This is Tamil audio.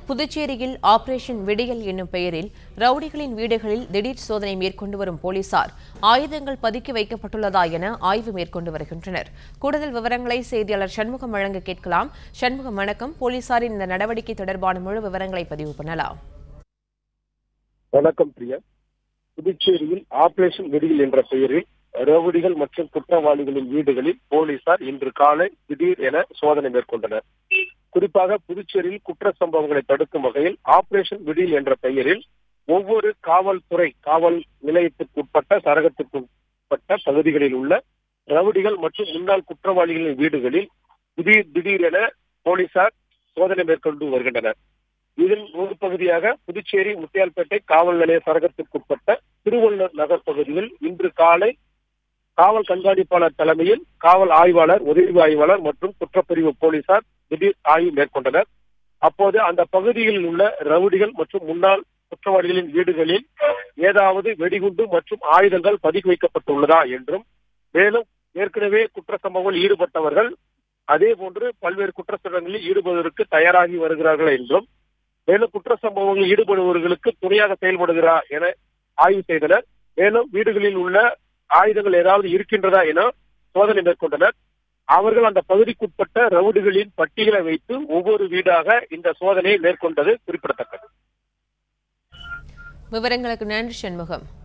புதுச்சேரியில் ஆபரேஷன் விடியல் என்னும் பெயரில் ரவுடிகளின் வீடுகளில் திடீர் சோதனை மேற்கொண்டு வரும் போலீசார் ஆயுதங்கள் பதுக்கி வைக்கப்பட்டுள்ளதா என ஆய்வு மேற்கொண்டு வருகின்றனர் கூடுதல் விவரங்களை செய்தியாளர் சண்முகம் வழங்க கேட்கலாம் சண்முகம் வணக்கம் போலீசாரின் இந்த நடவடிக்கை தொடர்பான முழு விவரங்களை பதிவு பண்ணலாம் வணக்கம் பிரியா புதுச்சேரியில் ஆபரேஷன் வெடியில் என்ற பெயரில் ரவுடிகள் மற்றும் குற்றவாளிகளின் வீடுகளில் போலீசார் இன்று காலை திடீர் என சோதனை மேற்கொண்டனர் குறிப்பாக புதுச்சேரியில் குற்ற சம்பவங்களை தடுக்கும் வகையில் ஆபரேஷன் விடில் என்ற பெயரில் ஒவ்வொரு காவல்துறை காவல் நிலையத்திற்கு உட்பட்ட சரகத்திற்கு உட்பட்ட பகுதிகளில் உள்ள ரவுடிகள் மற்றும் முன்னாள் குற்றவாளிகளின் வீடுகளில் திடீர் திடீர் என போலீசார் சோதனை மேற்கொண்டு வருகின்றனர் இதன் ஒரு பகுதியாக புதுச்சேரி முத்தியால்பேட்டை காவல் நிலைய சரகத்திற்குட்பட்ட திருவள்ளூர் நகர் பகுதியில் இன்று காலை காவல் கண்காணிப்பாளர் தலைமையில் காவல் ஆய்வாளர் உதவி ஆய்வாளர் மற்றும் குற்றப்பிரிவு போலீசார் திடீர் ஆய்வு மேற்கொண்டனர் அப்போது அந்த பகுதியில் உள்ள ரவுடிகள் மற்றும் முன்னாள் குற்றவாளிகளின் வீடுகளில் ஏதாவது வெடிகுண்டு மற்றும் ஆயுதங்கள் பதுக்கி வைக்கப்பட்டுள்ளதா என்றும் மேலும் ஏற்கனவே குற்ற சம்பவங்களில் ஈடுபட்டவர்கள் அதே போன்று பல்வேறு குற்ற சம்பவங்களில் ஈடுபடுவதற்கு தயாராகி வருகிறார்கள் என்றும் மேலும் குற்ற சம்பவங்களில் ஈடுபடுபவர்களுக்கு துணையாக செயல்படுகிறா என ஆய்வு செய்தனர் மேலும் வீடுகளில் உள்ள ஆயுதங்கள் ஏதாவது இருக்கின்றதா என சோதனை மேற்கொண்டனர் அவர்கள் அந்த பகுதிக்குட்பட்ட ரவுடிகளின் பட்டியலை வைத்து ஒவ்வொரு வீடாக இந்த சோதனையை மேற்கொண்டது குறிப்பிடத்தக்கது விவரங்களுக்கு நன்றி சண்முகம்